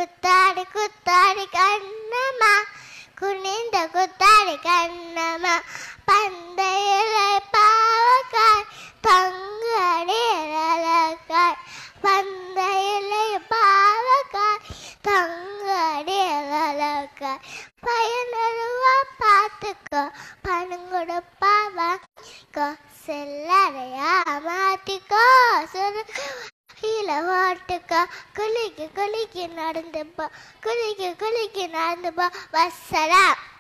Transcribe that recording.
குத்தாடி குத்தாடி கண்ணம்மா குனிந்த குத்தாடி கண்ணம்மா பந்தையிலை பாவக்காய் தங்கடி அழகாய் பந்தையிலை பாவக்காய் தங்கடி அழகாய் பயனருவா பார்த்துக்கோ பணம் கொடுப்பா வாங்கிக்கோ செல்லறையா மாத்திக்கோ சொல்லு கீழே ஓட்டுக்கோ குளிக்க குளிக்க நடந்து போ குளிக்க குளிக்க நடந்து போ வசலாம்